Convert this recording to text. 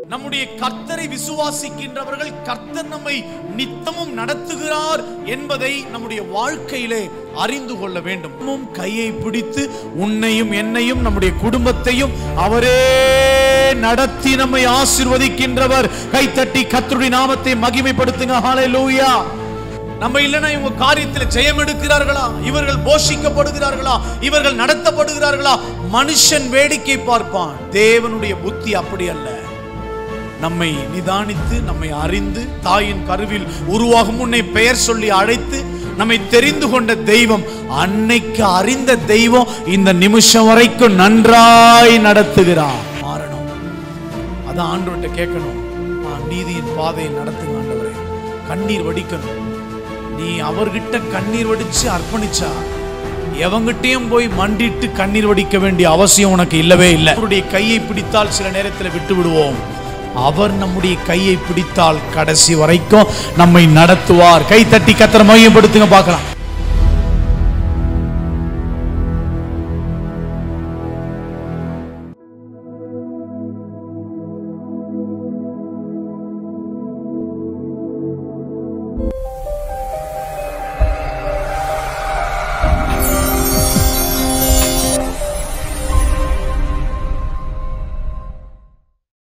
நம்முடைய கர்த்தரை விசுவாசிக்கின்றவர்கள் கர்த்தர் நம்மை நித்தமும் நடத்துகிறார் என்பதை நம்முடைய வாழ்க்கையிலே அறிந்து கொள்ள வேண்டும் இன்னும் கையை பிடித்து உன்னையும் என்னையும் நம்முடைய குடும்பத்தையும் அவரே நடத்தி நம்மை ஆசீர்வதிக்கின்றவர் கைத்தட்டி கர்த்தருடைய நாமத்தை மகிமைப்படுத்துங்க ஹalleluya நம்ம இல்லைன்னா இவங்க காரியத்தில் ஜெயம் எடுக்கிறார்களா இவர்கள் போஷிக்கப்படுகிறார்களா இவர்கள் நடத்தப்படுகிறார்களா மனுஷன் வேடிக்கை பார்ப்பான் தேவனுடைய புத்தி அப்படி அல்ல நம்மை நிதானித்து நம்மை அறிந்து தாயின் கருவில் உருவாகும் முன்னே பெயர் சொல்லி அழைத்து நம்மை தெரிந்து கொண்ட தெய்வம் அன்னைக்கு அறிந்த தெய்வம் இந்த நிமிஷம் வரைக்கும் நன்றாய் நடத்துகிறார் மாறணும் அதான் ஆண்டவர்கிட்ட கேட்கணும் நான் நீதியின் பாதையை நடத்துங்க ஆண்டவரே கண்ணீர் வடிக்கணும் நீ அவர்கிட்ட கண்ணீர் வடிச்சு அர்ப்பணிச்சா எவங்கிட்டையும் போய் மண்டிட்டு கண்ணீர் வடிக்க வேண்டிய அவசியம் உனக்கு இல்லவே இல்லை அவருடைய கையை பிடித்தால் சில நேரத்தில் விட்டு விடுவோம் அவர் நம்முடைய கையை பிடித்தால் கடைசி வரைக்கும் நம்மை நடத்துவார் கை தட்டி கத்திர மையப்படுத்துங்க பார்க்கலாம்